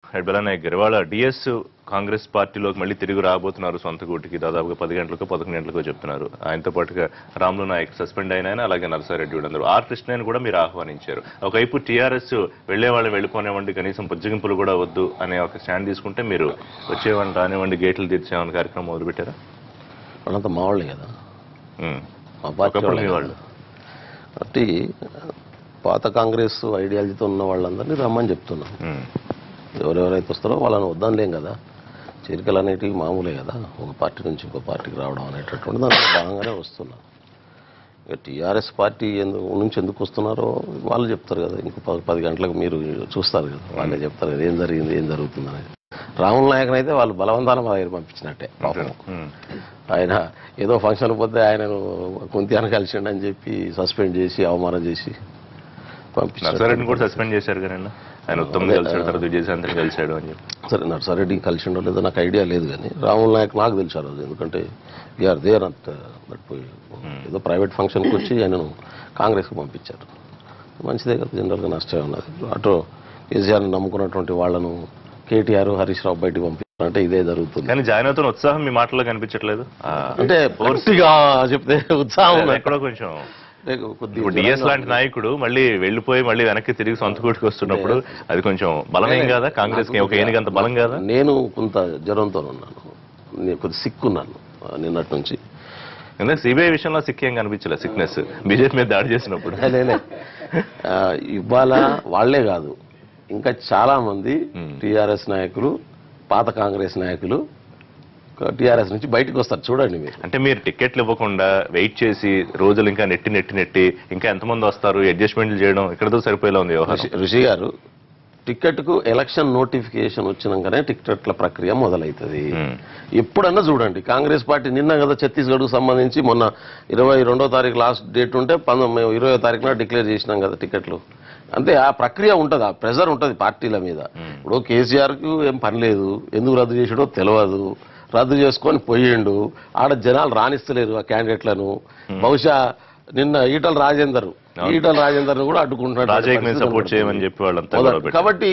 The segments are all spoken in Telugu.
బెలానాయక్ గారు ఇవాళ డిఎస్ కాంగ్రెస్ పార్టీలోకి మళ్ళీ తిరిగి రాబోతున్నారు సొంత గూటికి దాదాపుగా పది గంటలకు పదకొండు గంటలకు చెప్తున్నారు ఆయనతో పాటుగా రాములు నాయక్ సస్పెండ్ అయిన ఆయన అలాగే నరసారెడ్డి కూడా అందరూ ఆర్ కృష్ణని కూడా మీరు ఆహ్వానించారు ఒకవైపు టీఆర్ఎస్ వెళ్లే వాళ్ళు వెళ్ళిపోనివ్వండి కనీసం పుజ్జగింపులు కూడా వద్దు అనే ఒక స్టాండ్ తీసుకుంటే మీరు వచ్చేవాళ్ళు రానివ్వండి గేట్లు తీర్చేవని కార్యక్రమం మొదలుపెట్టారా వాళ్ళంతా మా వాళ్ళే కదా ఉమ్. మా పార్టీ ఒకప్పుడు వాళ్ళే మీ కదా. వాళ్ళు కాబట్టి పాత కాంగ్రెస్ ఐడియాలజీతో ఉన్న వాళ్ళందరినీ రమ్మని చెప్తున్నాం ఉమ్. ఎవరెవరైతే వస్తారో వాళ్ళని వద్దాంలేం కదా చేరికలు అనేటివి మామూలే కదా ఒక పార్టీ నుంచి ఇంకో పార్టీకి రావడం అనేటటువంటి దాంట్లో భాగంగానే వస్తున్నాం ఇక టీఆర్ఎస్ పార్టీ ఎందుకు నుంచి ఎందుకు వస్తున్నారో వాళ్ళు చెప్తారు కదా ఇంకో పది పది గంటలకు మీరు చూస్తారు కదా వాళ్ళే చెప్తారు కదా ఏం జరిగింది ఏం జరుగుతుంది అనేది రాహుల్ నాయక్ అయితే వాళ్ళు బలవంతాన మా దగ్గర పంపించినట్టే పాపం ఉమ్. ఆయన ఏదో ఫంక్షన్ పోతే ఆయనను కుంతియాన కలిసిండు అని చెప్పి సస్పెండ్ చేసి అవమానం చేసి పంపించారు నరసారెడ్డిని కూడా సస్పెండ్ చేశారు కానీ ఆయన ఉత్తమ్ కలిసాడు తర్వాత విజయశాంతిని కలిశాడు అని చెప్పి సరే నర్సారెడ్డి కలిసిండో లేదో నాకు ఐడియా లేదు కానీ రాముల్ నాయక్ నాకు తెలుసు ఆ రోజు ఎందుకంటే వీఆర్ దేర్ అంత దట్ పోయి ఏదో ప్రైవేట్ ఫంక్షన్కి వచ్చి ఆయనను కాంగ్రెస్కి పంపించారు మంచిదే కదా జనరల్గా నష్టమే ఉన్నది అటు కేసీఆర్ని నమ్ముకున్నటువంటి వాళ్ళను కేటీఆర్ హరీష్ రావు బయటికి పంపించారంటే ఇదే జరుగుతుంది కానీ జాయిన్ అవుతున్న ఉత్సాహం మీ మాటల్లో కనిపించట్లేదు ఆ, అంటే పూర్తిగా చెప్తే ఉత్సాహం ఉన్నది. ఎక్కడో కొంచెం అంటే కొద్దిగా ఇప్పుడు డిఎస్ లాంటి నాయకుడు మళ్ళీ వెళ్ళిపోయి మళ్ళీ వెనక్కి తిరిగి సొంత కూటికి వస్తున్నప్పుడు అది కొంచెం బలమేం కాదా కాంగ్రెస్ కి ఒక ఏనుగు అంత బలం కాదా నేను కొంత జ్వరంతో ఉన్నాను నేను కొద్ది సిక్ ఉన్నాను ఆ, నిన్నటి నుంచి ఎందుకంటే సిబిఐ విషయంలో సిక్ ఏం కనిపించలేదు సిక్నెస్ బీజేపీ మీద దాడి చేసినప్పుడు లేలే ఆ, ఇవాళ వాళ్లే కాదు ఇంకా చాలా మంది టిఆర్ఎస్ నాయకులు పాత కాంగ్రెస్ నాయకులు టిఆర్ఎస్ నుంచి బయటకు వస్తారు చూడండి మీరు అంటే మీరు టికెట్లు ఇవ్వకుండా వెయిట్ చేసి రోజులు ఇంకా నెట్టి నెట్టి నెట్టి ఇంకా ఎంతమంది వస్తారు అడ్జస్ట్మెంట్లు చేయడం ఇక్కడతో సరిపోయేలా ఉంది వ్యవహారం ఋషి- ఋషి గారు టికెట్కు ఎలక్షన్ నోటిఫికేషన్ వచ్చినాకనే టికెట్ల ప్రక్రియ మొదలవుతుంది మ్మ్. ఎప్పుడన్నా చూడండి కాంగ్రెస్ పార్టీ నిన్న కదా ఛత్తీస్గఢ్కు సంబంధించి మొన్న ఇరవై రెండో తారీఖు లాస్ట్ డేట్ ఉంటే పంతొమ్మిది మేము ఇరవై తారీఖున డిక్లేర్ చేసినాం కదా టికెట్లు అంటే ఆ ప్రక్రియ ఉంటుంది ఆ ప్రెజర్ ఉంటుంది పార్టీల మీద ఇప్పుడు కేసీఆర్కు ఏం పని లేదు ఎందుకు రద్దు చేసాడో తెలియదు రద్దు చేసుకొని పోయిండు ఆడ జనాలు రాణిస్తలేరు ఆ క్యాండిడేట్లను బహుశా నిన్న ఈటల రాజేందర్ ఈటల రాజేందర్ కూడా అడ్డుకుంటున్నాడు రాజయ్యకి మేము సపోర్ట్ చేయమని చెప్పి వాళ్ళంతా గొడవ మొదలు. పెట్టారు. కాబట్టి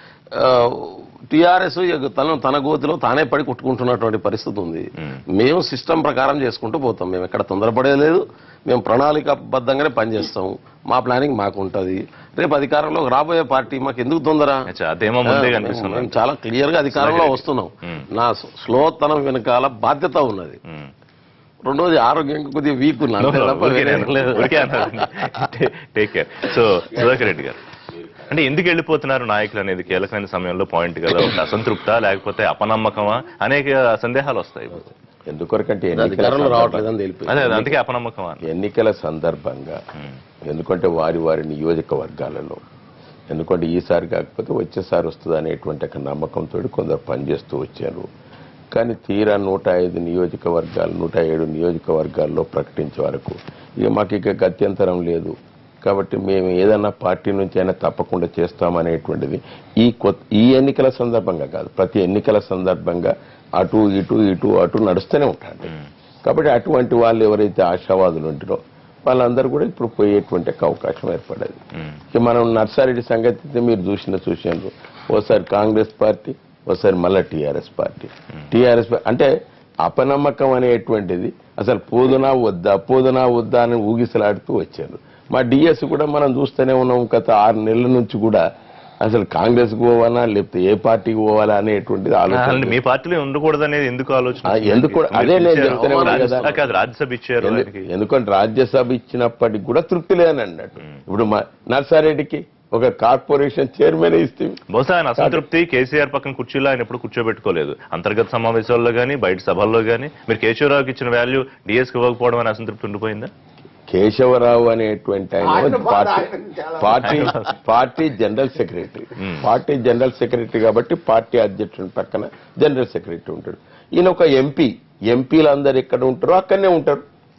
టిఆర్ఎస్ తన తన గోతిలో తానే పడి కొట్టుకుంటున్నటువంటి పరిస్థితి ఉంది మేము సిస్టమ్ ప్రకారం చేసుకుంటూ పోతాం మేము ఎక్కడ తొందరపడేది మేము ప్రణాళికాబద్ధంగానే పనిచేస్తాం మా ప్లానింగ్ మాకు ఉంటది రేపు అధికారంలో రాబోయే పార్టీ మాకు ఎందుకు తొందర అచ్చా, అదేమో ముందే మేము- కనిపిస్తుంది మేము చాలా క్లియర్ గా అధికారంలో వస్తున్నాం నా స్లోతనం వెనకాల బాధ్యత ఉన్నది మ్మ్. రెండోది ఆరోగ్యంగా కొద్దిగా వీక్ ఉన్నాను అంతే తప్ప ఊరికే వేరేం నేను- లేదు. ఊరికే అన్నాను. Take- take care so Sudhakar Reddy garu అంటే ఎందుకు వెళ్ళిపోతున్నారు నాయకులు అనేది కీలకమైన సమయంలో పాయింట్ కదా ఒక అసంతృప్త లేకపోతే అపనమ్మకమా అనేక సందేహాలు వస్తాయి ఎందుకొరకంటే ఎన్నికల అధికారంలో రావట్లేదని తెలిపి అదే అదే, అందుకే అపనమ్మకమా అని. ఎన్నికల సందర్భంగా ఎందుకంటే వారి వారి నియోజకవర్గాలలో ఎందుకంటే ఈసారి కాకపోతే వచ్చేసారి వస్తుంది అనేటువంటి ఒక నమ్మకంతో కొందరు పనిచేస్తూ వచ్చారు కానీ తీరా నూట ఐదు నియోజకవర్గాలు నూట ఏడు నియోజకవర్గాల్లో ప్రకటించే వరకు ఇక మాకు ఇక గత్యంతరం లేదు కాబట్టి మేము ఏదన్నా పార్టీ నుంచి అయినా తప్పకుండా చేస్తామనేటువంటిది ఈ కొత్త ఈ ఎన్నికల సందర్భంగా కాదు ప్రతి ఎన్నికల సందర్భంగా అటు ఇటు ఇటు అటు నడుస్తూనే ఉంటాడు కాబట్టి అటువంటి వాళ్ళు ఎవరైతే ఆశావాదులు ఉంటారో వాళ్ళందరూ కూడా ఇప్పుడు పోయేటువంటి ఒక అవకాశం ఏర్పడేది ఇక మనం నర్సారెడ్డి సంగతి అయితే మీరు చూసిన చూసినారు ఓసారి కాంగ్రెస్ పార్టీ ఓసారి మళ్ళా టీఆర్ఎస్ పార్టీ టీఆర్ఎస్ అంటే అపనమ్మకం అనేటువంటిది అసలు పోదునా వద్దా పోదునా వద్దా అని ఊగిసలాడుతూ వచ్చారు మా డిఎస్ కూడా మనం చూస్తూనే ఉన్నాం గత ఆరు నెలల నుంచి కూడా అసలు కాంగ్రెస్ పోవాలా లేకపోతే ఏ పార్టీకి పోవాలా అనేటువంటిది ఆలోచన అసలు మీ పార్టీలో ఉండకూడదు అనేది ఎందుకు ఆలోచన ఆ, ఎందుకు కూడా- అదే నేను ఇచ్చారు. చెప్తూనే ఉన్నా కదా. రాజ్యసభ- కాదు రాజ్యసభ ఇచ్చారు ఎందు- ఆయనకి. ఎందుకంటే రాజ్యసభ ఇచ్చినప్పటికి కూడా తృప్తి లేదని అన్నట్టు ఇప్పుడు మా నర్సారెడ్డికి ఒక కార్పొరేషన్ చైర్మన్ ఇస్తే బహుశా ఆయన అసంతృప్తి కేసీఆర్ పక్కన కుర్చీలో ఆయన ఎప్పుడు కూర్చోబెట్టుకోలేదు అంతర్గత సమావేశాల్లో గానీ బయట సభల్లో గానీ మీరు కేశవరావుకి ఇచ్చిన వాల్యూ డిఎస్ కి ఇవ్వకపోవడం అని అసంతృప్తి ఉండిపోయిందా కేశవరావు అనేటువంటి ఆయన party party party general secretary party general secretary కాబట్టి పార్టీ అధ్యక్షుడి పక్కన జనరల్ సెక్రటరీ ఉంటాడు ఈయన ఒక ఎంపీ ఎంపీలు అందరు ఎక్కడ ఉంటారో అక్కడనే ఉంటారు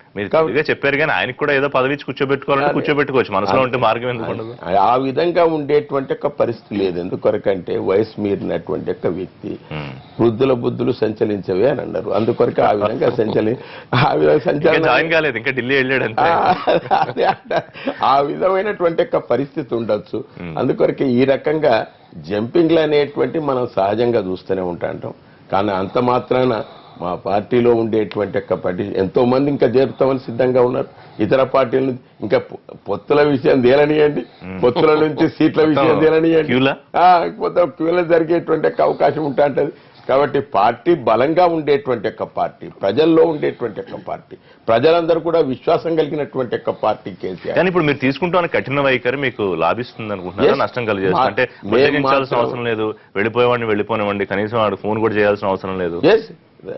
మీరు తెలివిగా చెప్పారు కానీ ఆయనకు కూడా ఏదో పదవి ఇచ్చి కూర్చోబెట్టుకోవాలంటే కూర్చోబెట్టుకోవచ్చు మనసులో ఉంటే మార్గం ఎందుకు ఉండదు ఆ విధంగా ఉండేటువంటి ఒక పరిస్థితి లేదు ఎందుకొరకంటే వయసు మీరినటువంటి ఒక వ్యక్తి ఉమ్. వృద్ధుల బుద్ధులు సంచలించవే అని అన్నారు అందుకొరకు ఆ విధంగా సంచలి ఆ విధంగా ఇంకా సంచలన జాయిన్ కాలేదు ఇంకా ఢిల్లీ వెళ్ళాడు అంతే అదే అంట. ఆ విధమైనటువంటి ఒక పరిస్థితి ఉండొచ్చు అందుకొరకే ఈ రకంగా జంపింగ్లు అనేటువంటి మనం సహజంగా చూస్తూనే ఉంటాంటాం కానీ అంత మాత్రాన మా పార్టీలో ఉండేటువంటి యొక్క పార్టీ ఎంతో మంది ఇంకా చేరుతామని సిద్ధంగా ఉన్నారు ఇతర పార్టీలను ఇంకా పొ- పొత్తుల విషయం తేలనియండి పొత్తుల నుంచి సీట్ల విషయం తేలనియండి క్యూలా? ఆ, మొత్తం క్యూలో జరిగేటువంటి యొక్క అవకాశం ఉంటాంటది కాబట్టి పార్టీ బలంగా ఉండేటువంటి యొక్క పార్టీ ప్రజల్లో ఉండేటువంటి యొక్క పార్టీ ప్రజలందరూ కూడా విశ్వాసం కలిగినటువంటి యొక్క పార్టీ కేసీఆర్ కానీ ఇప్పుడు మీరు తీసుకుంటున్న కఠిన వైఖరి మీకు లాభిస్తుంది అనుకుంటున్నారా Yes. నష్టం కలిగేస్తుంది మా- అంటే మేము బుజ్జగించాల్సిన మాత్రం- అవసరం లేదు వెళ్ళిపోయేవాడిని వెళ్ళిపోనివ్వండి కనీసం వాడు ఫోన్ కూడా చేయాల్సిన అవసరం లేదు ఎస్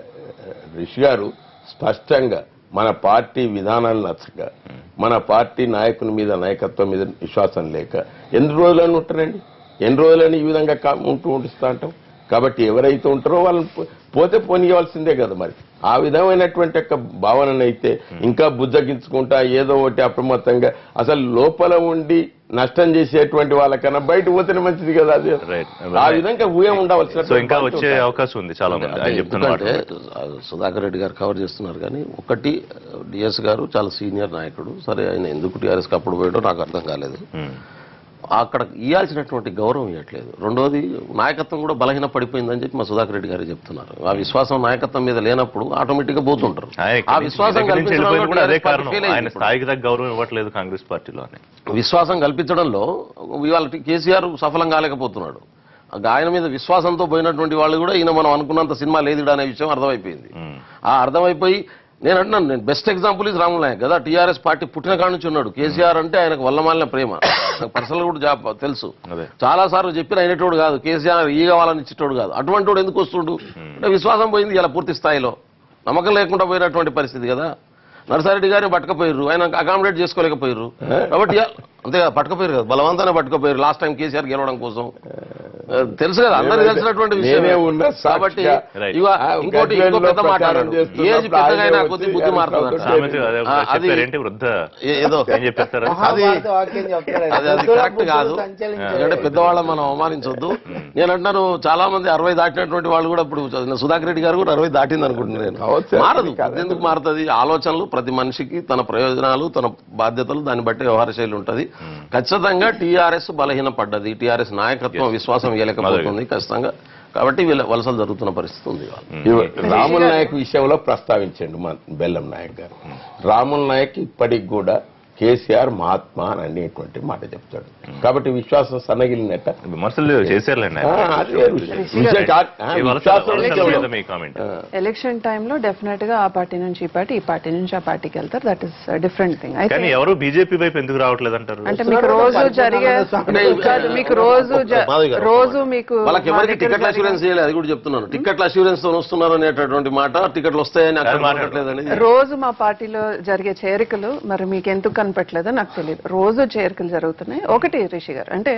రిషి గారు స్పష్టంగా మన పార్టీ విధానాలు నచ్చక మన పార్టీ నాయకుని మీద నాయకత్వం మీద విశ్వాసం లేక ఎన్ని రోజులని ఉంటారండి ఎన్ని రోజులని ఈ విధంగా కా- ఉంటూ ఉంటుస్తా అంటాం కాబట్టి ఎవరైతే ఉంటారో వాళ్ళని పో- పోతే పోనీయవలసిందే కదా మరి ఆ విధమైనటువంటి యొక్క భావననైతే ఇంకా బుజ్జగించుకుంటా ఏదో ఒకటి అప్రమత్తంగా అసలు లోపల ఉండి నష్టం చేసేటువంటి వాళ్ళకన్నా బయట పోతేనే మంచిది కదా అది Right. ఆ విధంగా ఊహ ఉండవలసిన సో ఇంకా వచ్చే అవకాశం ఉంది చాలా మంది అంటే ఆయన చెప్తున్న ఎందుకంటే మాట సుధాకర్ రెడ్డి గారు కవర్ చేస్తున్నారు కానీ ఒకటి డిఎస్ గారు చాలా సీనియర్ నాయకుడు సరే ఆయన ఎందుకు టీఆర్ఎస్కి అప్పుడు పోయాడో నాకు అర్థం కాలేదు ఉమ్. అక్కడ ఇవ్వాల్సినటువంటి గౌరవం ఇవ్వట్లేదు రెండోది నాయకత్వం కూడా బలహీన పడిపోయిందని చెప్పి మా సుధాకర్ రెడ్డి గారు చెప్తున్నారు ఆ విశ్వాసం నాయకత్వం మీద లేనప్పుడు ఆటోమేటిక్ గా పోతుంటారు ఆయన ఆ ఇక్కడి నుంచి విశ్వాసం దగ్గర నుంచి కల్పించడంలో వెళ్ళిపోయింది కూడా అదే TRS పార్టీ కారణం fail అయింది ఆయన ఇప్పుడు. స్థాయికి తగ్గ గౌరవం ఇవ్వట్లేదు కాంగ్రెస్ పార్టీలో అని విశ్వాసం కల్పించడంలో ఇవాళ కేసీఆర్ సఫలం కాలేకపోతున్నాడు ఆ ఆయన మీద విశ్వాసంతో పోయినటువంటి వాళ్ళు కూడా ఈయన మనం అనుకున్నంత సినిమా లేదు అనే విషయం అర్థమైపోయింది ఉమ్. ఆ అర్థమైపోయి నేను అంటున్నాను నేను బెస్ట్ ఎగ్జాంపుల్ ఇది రాములు నాయక్ కదా టీఆర్ఎస్ పార్టీ పుట్టిన కాడ నుంచి ఉన్నాడు కేసీఆర్ అంటే ఆయనకు వల్లమాలిన ప్రేమ నాకు పర్సనల్ కూడా జాబ్ తెలుసు అదే చాలా సార్లు చెప్పిన అయినటోడు కాదు కేసీఆర్ ఈ కావాలని ఇచ్చేటోడు కాదు అటువంటి వాడు ఎందుకు వస్తుడు అంటే విశ్వాసం పోయింది ఇలా పూర్తి స్థాయిలో నమ్మకం లేకుండా పోయినటువంటి పరిస్థితి కదా నరసారెడ్డి గారిని పట్టుకపోయారు ఆయన అకామిడేట్ చేసుకోలేకపోయారు కాబట్టి ఇవాళ- అంతే కదా పట్టుకపోయారు కదా బలవంతానే పట్టుకపోయారు లాస్ట్ టైం కేసీఆర్ గెలవడం కోసం ఆ, తెలుసు కదా అందరికీ తెలిసినటువంటి విషయం నేనే ఉన్నా కాబట్టి సాక్షిగా. Right. ఇవ ఆ, ఇంకోటి ఇంకో గజ్వేల్లో పెద్ద మాట ప్రచారం అన్నాడు. చేస్తున్నప్పుడు ఏజ్ పెద్దగా అయినా ఆయనే కొద్ది వచ్చి బుద్ధి ఆయన మారుతుందట సామెత అదే ఆ, అది చెప్పారేంటి వృద్ధ ఏ- ఏదో ఏం చెప్పేస్తారా అది మహాభారత వాక్యం చెప్తాడు ఆయన. అది అది బుద్ధుల కరెక్ట్ బుద్ధులు కాదు సంచలించలేదు. అంటే పెద్దవాళ్ళని మనం అవమానించొద్దు నేను అంటున్నాను చాలా మంది అరవై దాటినటువంటి వాళ్ళు కూడా ఇప్పుడు సుధాకర్ రెడ్డి గారు కూడా అరవై దాటింది అనుకుంటున్నాను నేను కావచ్చు సార్, మారదు అది కాదు. ఎందుకు మారుతుంది ఆలోచనలు ప్రతి మనిషికి తన ప్రయోజనాలు తన బాధ్యతలు దాన్ని బట్టి వ్యవహార శైలి ఉంటుంది ఖచ్చితంగా టీఆర్ఎస్ బలహీన పడ్డది టీఆర్ఎస్ నాయకత్వం విశ్వాసం ఇవ్వలేకపోతుంది ఖచ్చితంగా కాబట్టి వీళ్ళ వలసలు జరుగుతున్న పరిస్థితి ఉంది ఇవాళ. ఇవ- రాముల్ నాయక్ విషయంలో ప్రస్తావించండి మన బెల్లం నాయక్ గారు రాముల్ నాయక్ ఇప్పటికి కూడా కేసీఆర్ మహాత్మా అని అనేటువంటి మాట చెప్తాడు కాబట్టి విశ్వాసం సన్నగిలినట్ట విమర్శలు చేశారులేండి ఆ, ఆయన. అది వేరు విషయం. విషయం కాదు. ఆ, ఈ వలస- విశ్వాసం వలసల విషయంలో- మీద మీ కామెంట్ ఎలక్షన్ టైంలో డెఫినెట్ గా ఆ పార్టీ నుంచి ఈ పార్టీ ఈ పార్టీ నుంచి ఆ పార్టీకి వెళ్తారు దట్ ఇస్ డిఫరెంట్ థింగ్ అయితే కానీ ఎవరు బీజేపీ వైపు ఎందుకు రావట్లేదు అంటారు అంటే మీకు రోజు జరిగే కాదు మీకు రోజు జ- మాధవి గారు, రోజు మీకు వాళ్ళకి మా ఎవరికి దగ్గర టికెట్ల జరిగే- అష్యూరెన్స్ చేయలేదు అది కూడా చెప్తున్నాను టికెట్ల అష్యూరెన్స్ తో వస్తున్నారు అనేటటువంటి మాట టికెట్లు వస్తాయని అక్కడ అది మాట్లాడు. మాట్లాడలేదు అనేది రోజు మా పార్టీలో జరిగే చేరికలు మరి మీకు ఎందుకు కనపట్లేదో నాకు తెలియదు రోజు చేరికలు జరుగుతున్నాయి ఒకటి రిషి గారు అంటే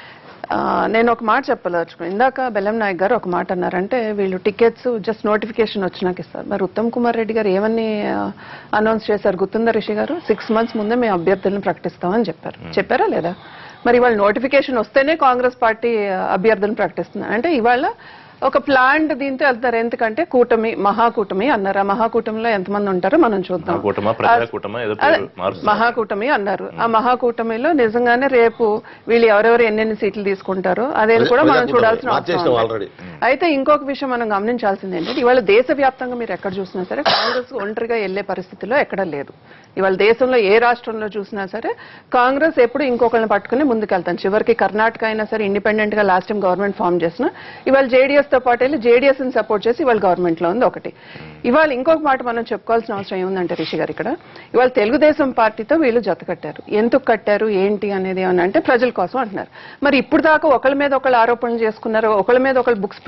ఆ, నేను ఒక మాట చెప్పదలుచుకున్నాను ఇందాక బెల్లం నాయక్ గారు ఒక మాట అన్నారంటే వీళ్ళు టికెట్స్ జస్ట్ నోటిఫికేషన్ వచ్చినాక ఇస్తారు మరి ఉత్తమ్ కుమార్ రెడ్డి గారు ఏమని అనౌన్స్ చేశారు గుర్తుందా రిషి గారు సిక్స్ మంత్స్ ముందే మేము అభ్యర్థులను ప్రకటిస్తామని చెప్పారు చెప్పారా లేదా మరి ఇవాళ నోటిఫికేషన్ వస్తేనే కాంగ్రెస్ పార్టీ అభ్యర్థులను ప్రకటిస్తుంది అంటే ఇవాళ ఒక ప్లాంట్ దీంతో వెళ్తారు ఎందుకంటే కూటమి మహాకూటమి అన్నారు ఆ మహాకూటమిలో ఎంతమంది ఉంటారో మనం చూద్దాం కూటమా ప్రజా కూటమా ఏదో అదే, పేరు మారుస్తారు మహాకూటమి అన్నారు ఆ మహాకూటమిలో నిజంగానే రేపు వీళ్ళు ఎవరెవరు ఎన్నెన్ని సీట్లు తీసుకుంటారో అదేది కూడా మనం ప్రజాకూటమి. చూడాల్సిన అవసరం మార్చేసినాం ఉంది. already. అయితే ఇంకొక విషయం మనం గమనించాల్సింది ఏంటంటే ఇవాళ దేశవ్యాప్తంగా మీరు ఎక్కడ చూసినా సరే కాంగ్రెస్ ఒంటరిగా వెళ్లే పరిస్థితిలో ఎక్కడ లేదు ఇవాళ దేశంలో ఏ రాష్ట్రంలో చూసినా సరే కాంగ్రెస్ ఎప్పుడు ఇంకొకరిని పట్టుకుని ముందుకెళ్తాను చివరికి కర్ణాటక అయినా సరే ఇండిపెండెంట్ గా లాస్ట్ టైం గవర్నమెంట్ ఫామ్ చేసిన ఇవాళ జేడీఎస్ తో పాటు వెళ్ళి జేడీఎస్ ని సపోర్ట్ చేసి ఇవాళ గవర్నమెంట్ లో ఉంది ఒకటి ఇవాళ ఇంకొక మాట మనం చెప్పుకోవాల్సిన అవసరం ఏముందంటే రిషి గారు ఇక్కడ ఇవాళ తెలుగుదేశం పార్టీతో వీళ్ళు జత కట్టారు ఎందుకు కట్టారు ఏంటి అనేది ఏమన్నా అంటే ప్రజల కోసం అంటున్నారు మరి ఇప్పుడు దాకా ఒకళ్ళ మీద ఒకళ్ళు ఆరోపణలు చేసుకున్నారు ఒకళ్ళ మీద ఒకళ్ళు బుక్స్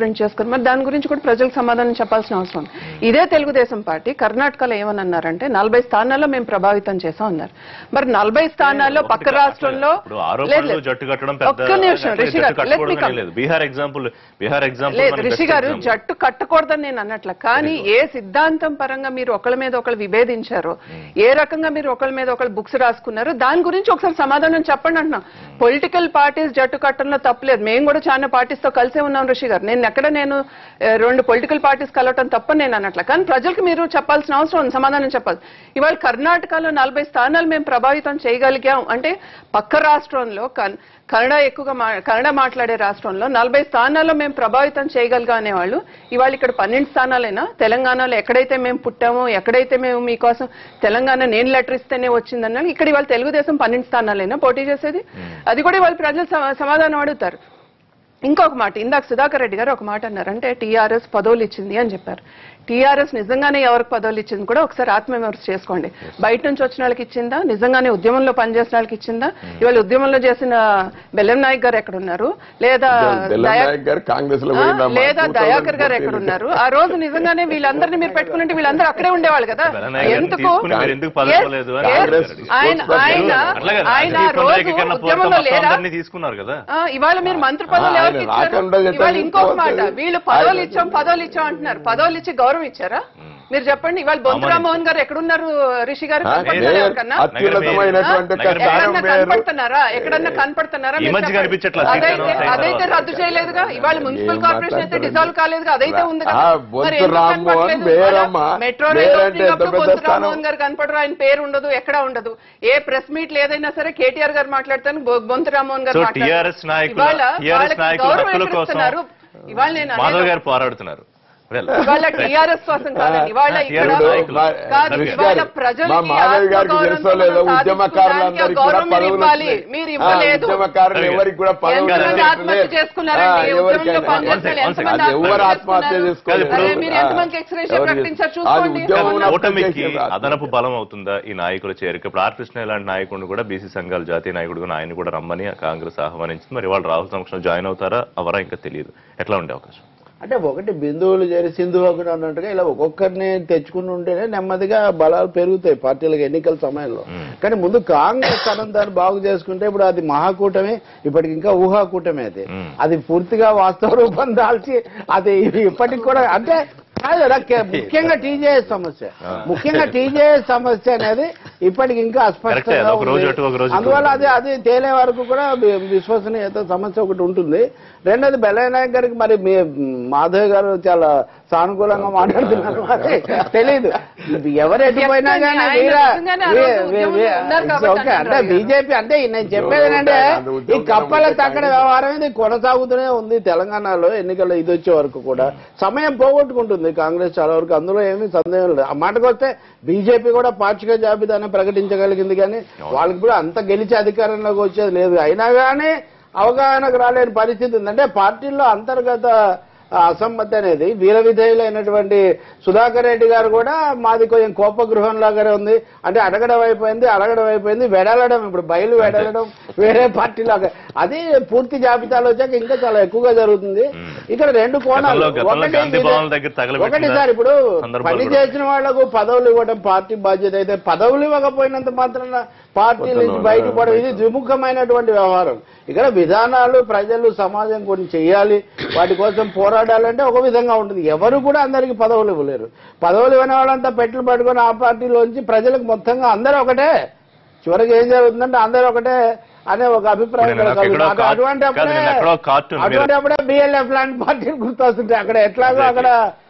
ప్రింట్ చేసుకుని మరి దాని గురించి కూడా ప్రజలకు సమాధానం చెప్పాల్సిన అవసరం ఉంది ఇదే తెలుగుదేశం పార్టీ కర్ణాటకలో ఏమని అన్నారంటే నలభై స్థానాల్లో మేము ప్రభావితం చేసాం అన్నారు మరి నలభై స్థానాల్లో పక్క రాష్ట్రంలో ఇప్పుడు లేదు, ఆరోపణలు లేదు. జట్టు కట్టడం పెద్ద ఒక్క నిమిషం అంటే రిషి జట్టు గారు let me కట్టుకోవడం come. లేదు బీహార్ ఎగ్జాంపుల్ బీహార్ ఎగ్జాంపుల్ లేదు రిషి గారు జట్టు కట్టకూడదని నేను అన్నట్ల కానీ ఏ సిద్ధాంతం పరంగా మీరు ఒకళ్ళ మీద ఒకళ్ళు విభేదించారో ఏ రకంగా మీరు ఒకళ్ళ మీద ఒకళ్ళు బుక్స్ రాసుకున్నారో దాని గురించి ఒకసారి సమాధానం చెప్పండి అంటున్నా పొలిటికల్ పార్టీస్ జట్టు కట్టడంలో తప్పలేదు మేము కూడా చాలా పార్టీస్ తో కలిసే ఉన్నాం రిషి గారు నేను ఎక్కడ నేను ఏ, రెండు పొలిటికల్ పార్టీస్ కలవటం తప్పని నేను అన్నట్ల కానీ ప్రజలకు మీరు చెప్పాల్సిన అవసరం ఉంది సమాధానం చెప్పాలి ఇవాళ కర్ణాటకలో నలభై స్థానాలు మేము ప్రభావితం చేయగలిగాం అంటే పక్క రాష్ట్రంలో కన్- కన్నడ ఎక్కువగా మా- కన్నడ మాట్లాడే రాష్ట్రంలో నలభై స్థానాల్లో మేము ప్రభావితం చేయగలిగా అనేవాళ్ళు ఇవాళ ఇక్కడ పన్నెండు స్థానాలైనా తెలంగాణలో ఎక్కడైతే మేము పుట్టామో ఎక్కడైతే మేము మీకోసం తెలంగాణ నేను లెటర్ ఇస్తేనే వచ్చిందన్నా ఇక్కడ ఇవాళ తెలుగుదేశం పన్నెండు స్థానాలైనా పోటీ చేసేది అది కూడా ఇవాళ ప్రజలు సమ- సమాధానం అడుగుతారు ఇంకొక మాట ఇందాక సుధాకర్ రెడ్డి గారు ఒక మాట అన్నారు అంటే టీఆర్ఎస్ పదవులు ఇచ్చింది అని చెప్పారు టీఆర్ఎస్ నిజంగానే ఎవరికి పదవులు ఇచ్చింది కూడా ఒకసారి ఆత్మవిమర్శ చేసుకోండి బయట నుంచి వచ్చిన వాళ్ళకి ఇచ్చిందా నిజంగానే ఉద్యమంలో పనిచేసిన వాళ్ళకి ఇచ్చిందా ఇవాళ ఉద్యమంలో చేసిన బెల్లం నాయక్ గారు ఎక్కడ ఉన్నారు లేదా బెల్లం దయా- నాయక్ గారు కాంగ్రెస్ లో ఆ, పోయిందమ్మా. లేదా 2014 దయాకర్ గారు ఎక్కడ ఉన్నారు ఆ రోజు నిజంగానే వీళ్ళందరినీ మీరు పెట్టుకున్నట్టు వీళ్ళందరూ అక్కడే ఉండేవాళ్ళు కదా ఎందుకు మీరు ఎందుకు పదవుకోలేదు అని Yes, కాంగ్రెస్ అడిగారు. ఆయన ఆయన అట్లాగే ఆయన రాజకీయ రోజు ప్రణాళికకన్నా ఉద్యమంలో పూర్వం లేరా అందరినీ తీసుకున్నారు కదా ఆ, ఇవాళ మీరు మంత్రి పదవులు ఆ, ఎవరికి ఆయన ఇచ్చారు రాకుండా చెప్పారు. ఇవాళ ఇంకొక మాట ఇంకోటి- వీళ్ళు పదవులు ఆయన- ఇచ్చాం పదవులు ఇచ్చాం అంటున్నారు పదవులు ఇచ్చి గౌరవం ఇచ్చారా మీరు చెప్పండి ఇవాళ బొంతు రామ్మోహన్ గారు ఎక్కడున్నారు రిషి గారు ఆ, కనపడుతున్నారా మేయర్ ఎవరికన్నా? అత్యున్నతమైనటువంటి నగర మేయర్. కర్తారం ఎక్కడన్నా మేయర్ కనపడుతున్నారా ఎక్కడన్నా కనపడుతున్నారా ఈ మీరు మధ్య చెప్పండి. కనిపించట్లా, అదైతే సీతారాం అయిన అదైతే తర్వాత. రద్దు చేయలేదుగా ఇవాళ మున్సిపల్ ఏం కార్పొరేషన్ అయితే మాట్లాడతారు? డిజాల్వ్ కాలేదుగా అదైతే ఉంది కదా ఆ, మరి బొంతు ఎందుకు రామ్మోహన్ కనపడలేదు? మేయర్ ఇవాళ అమ్మ. మెట్రో మేయర్ రైల్ అంటే ఓపెనింగ్ ఎంత అప్పుడు పెద్ద బొంతు స్థానం. రామ్మోహన్ గారు కనపడరు ఆయన పేరు ఉండదు ఎక్కడ ఉండదు ఏ ప్రెస్ మీట్లు ఏదైనా సరే కేటీఆర్ గారు మాట్లాడతాను బొ- బొంతు రామ్మోహన్ గారు సో మాట్లాడతారు. TRS నాయకుల- ఇవాళ TRS వాళ్ళకి నాయకుల గౌరవం హక్కుల ఎక్కడ కోసం ఇస్తున్నారు? ఇవాళ నేను మాధవ్ అనేది- గారు పోరాడుతున్నారు Well, ఇవాళ టీఆర్ఎస్ కోసం కాదండి ఇవాళ ఇక్కడ TRS నాయకులు. మా- కాదు రిషి ఇవాళ గారు, ప్రజలకి మా మాధవ్ గారికి ఆత్మగౌరవం తెలుసో లేదో సాధించడానికి ఆ ఉద్యమకారులందరికీ కూడా గౌరవం మీరు పదవులు ఇవ్వాలి వచ్చినాయి. మీరు ఆ, ఇవ్వలేదు ఉద్యమకారులు ఎవరికి కూడా పదవులు ఎంతమంది ఇవ్వలేదు. ఆత్మహత్య చేసుకున్నారండి ఆ, ఉద్యమంలో ఎవరికైనా. పనిచేసిన One second, ఎంతమంది అది ఎవరు ఆత్మహత్య చేసుకున్నారు? చేసుకోలేదు అదే మీరు ఆ, ఎంతమందికి ఎక్స్రేషన్ ఎవరు- ప్రకటించారు అది చూసుకోండి ఉద్యమం ఓటమికి చేసిన రాత్రి. అదనపు బలం అవుతుందా ఈ నాయకుల చేరిక ఇప్పుడు ఆర్ కృష్ణ ఇలాంటి నాయకుడిని కూడా బీసీ సంఘాల జాతీయ నాయకుడు కూడా ఆయన కూడా రమ్మని కాంగ్రెస్ ఆహ్వానించింది మరి వాళ్ళు రాహుల్ సమక్షంలో జాయిన్ అవుతారా అవరా ఇంకా తెలియదు ఎట్లా ఉండే అవకాశం అంటే ఒకటి బిందువులు చేరి సింధు ఒకటి అన్నట్టుగా ఇలా ఒక్కొక్కరిని తెచ్చుకుని ఉంటేనే నెమ్మదిగా బలాలు పెరుగుతాయి పార్టీలకు ఎన్నికల సమయంలో కానీ ముందు కాంగ్రెస్ తనం దాన్ని బాగు చేసుకుంటే ఇప్పుడు అది మహాకూటమి ఇప్పటికి ఇంకా ఊహాకూటమి అది మ్మ్. అది పూర్తిగా వాస్తవ రూపం దాల్చి అది ఇప్పటికి కూడా అంటే కాదు కదా, కే- ముఖ్యంగా టీజేఎస్ సమస్య ముఖ్యంగా టీజేఎస్ సమస్య అనేది ఇప్పటికి ఇంకా కరెక్టే, అస్పష్టంగా ఒక రోజు ఉంది. అటు, ఒక రోజు ఇటు అందువల్ల ఉంటుంది. అది అది తేలే వరకు కూడా వి- విశ్వసనీయత సమస్య ఒకటి ఉంటుంది రెండోది బెల్లయ్య నాయక్ గారికి మరి మీ మాధవ్ గారు చాలా సానుకూలంగా మాట్లాడుతున్నారు మరి తెలియదు ఎవరు ఎటుపోయినా కానీ ఆయన వీరా నిజంగానే ఆ రోజు ఉద్యమంలో ఉన్నారు కాబట్టి ఓకే అంటే అంటున్నారు బీజేపీ అంటే నేను చెప్పేది ఏంటంటే అంత ఈ ఉద్యమం కప్పల ఉంటే తక్కడ వ్యవహారం ఇది కొనసాగుతూనే ఉంది తెలంగాణలో ఎన్నికల్లో ఇది వచ్చే వరకు కూడా సమయం పోగొట్టుకుంటుంది కాంగ్రెస్ చాలా వరకు అందులో ఏమీ సందేహం లేదు ఆ మాటకు వస్తే బీజేపీ కూడా పాక్షిక జాబితానే ప్రకటించగలిగింది కానీ వాళ్ళకి కూడా అంత గెలిచి అధికారంలోకి వచ్చేది లేదు అయినా కానీ అవగాహనకు రాలేని పరిస్థితి ఉంది అంటే పార్టీల్లో అంతర్గత ఆ అసమ్మతి అనేది వీర విధేయులైనటువంటి సుధాకర్ రెడ్డి గారు కూడా మాది కొంచెం కోపగృహం లాగానే ఉంది అంటే అడగడం అయిపోయింది అడగడం అయిపోయింది వెడలడం ఇప్పుడు బయలు వెడలడం వేరే పార్టీ లాగా అది పూర్తి జాబితాలో వచ్చాక ఇంకా చాలా ఎక్కువగా జరుగుతుంది ఇక్కడ రెండు కోణాలు గతంలో- గతంలో ఒకటి గాంధీ భవన్ దగ్గర తగలబెట్టిన ఒకటి సార్ ఇప్పుడు సందర్భాలు పని కూడా చేసిన వాళ్లకు పదవులు ఇవ్వడం పార్టీ బాధ్యత అయితే పదవులు ఇవ్వకపోయినంత మాత్రాన పార్టీ నుంచి బయటపడడం ఇది ద్విముఖమైనటువంటి వ్యవహారం ఇక్కడ విధానాలు ప్రజలు సమాజం కొన్ని చేయాలి వాటి కోసం పోరాడాలంటే ఒక విధంగా ఉంటుంది ఎవరు కూడా అందరికి పదవులు ఇవ్వలేరు పదవులు ఇవ్వని వాళ్ళంతా పెట్టులు పట్టుకొని ఆ పార్టీలోంచి ప్రజలకు మొత్తంగా అందరూ ఒకటే చివరికి ఏం జరుగుతుందంటే అందరూ ఒకటే అనే ఒక అభిప్రాయం ఇప్పుడు నేను కూడా ఎక్కడో కలుగుతుంది. కా- అటువంటి కాదు, అప్పుడే నేను ఎక్కడో కార్టూన్ మీరు- అటువంటి అప్పుడే బిఎల్ఎఫ్ లాంటి పార్టీలు గుర్తొస్తుంటాయి అక్కడ ఎట్లాగో అక్కడ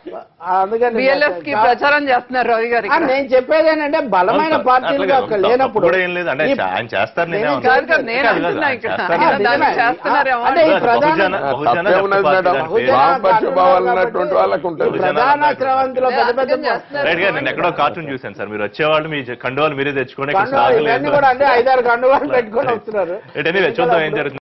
అందుకని బిఎల్ఎఫ్ కి ప్రచారం చేస్తున్నారు రవి గారు ఆ, ఇక్కడ. నేను చెప్పేది ఏంటంటే బలమైన అవును, పార్టీలుగా అట్లాగే అక్కడ తప్పు లేనప్పుడు కూడా ఏం లేదు అంటే ఈ- ఆయన చేస్తారు నేనే నేనే అన్నాను. కాదు కాదు, నేను కాదు, కాదు, అంటున్నా ఆయన ఇక్కడ. చేస్తారు. ఆయన నిజమే. దాన్ని చేస్తున్నారేమో అంటే ఈ బహుజన- ప్రధాన బహుజన తప్పే లెఫ్ట్ ఉన్నది పార్టీ మేడం. దాని పేరు. వామపక్ష భావాలు ఉన్నటువంటి వాళ్ళకు ఉంటుంది బహుజన ప్రధాన అన్నారు. స్రవంతిలో పెద్ద పెద్ద అర్థం చేస్తున్నారు. రైట్ గా నేను ఎక్కడో కార్టూన్ చూశాను సార్ మీరు వచ్చేవాళ్ళు మీ కండువాలు మీరే తెచ్చుకోండి ఇక్కడ కండువాలు సాగలేదు. ఇవన్నీ కూడా అంటే ఐదారు కండువాలు పెట్టుకొని వస్తున్నారు ఎట్ ఎనీవే చూద్దాం ఏం జరుగుతుంది